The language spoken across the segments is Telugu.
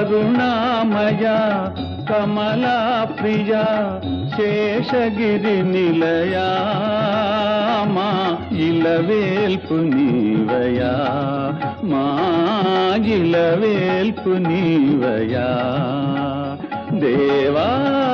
కరుణామయ కమలా ప్రియ శేషగిరి నిలయా మా ఇలవేల్పు నీవయా మా ఇలవేల్పు నీవయా దేవా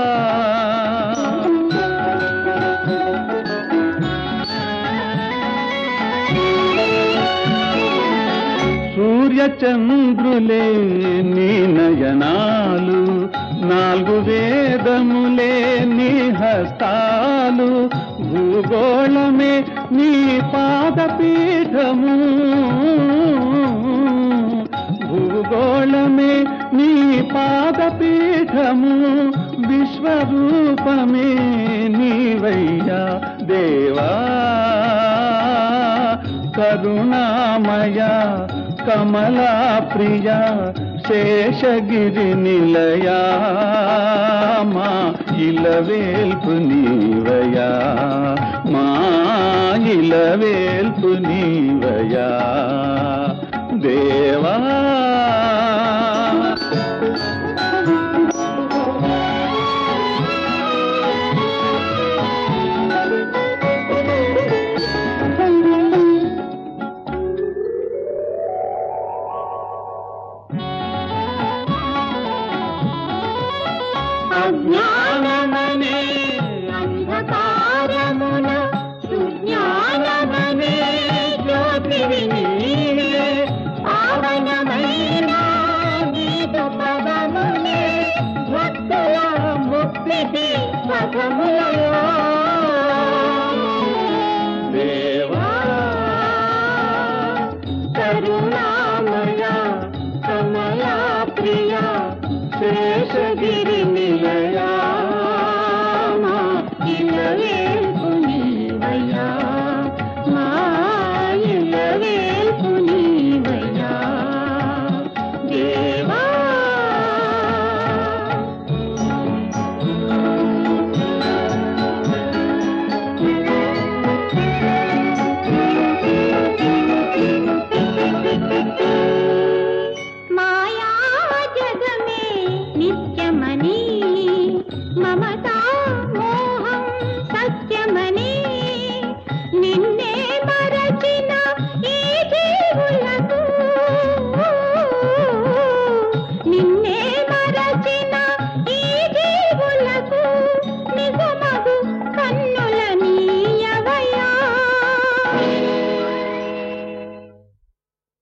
సూర్యచంద్రులే నీ నయనాలు నాలుగు వేదములే నీ హస్తాలు భూగోళమే నీ పాదపీఠము భూగోళమే నీ పాదపీఠము విశ్వరూపమే నీవయ్యా దేవా కరుణామయ కమలా ప్రియ శేషగిరి నిలయా మా ఇలవేల్పు నీవయా మా ఇలవేల్పు నీవయా దేవా అజ్ఞానమనే అంధకారమున సుజ్ఞానమనే జ్యోతివి నీవే పావనమైన గీత పదములే భక్తుల ముక్తికి పదముల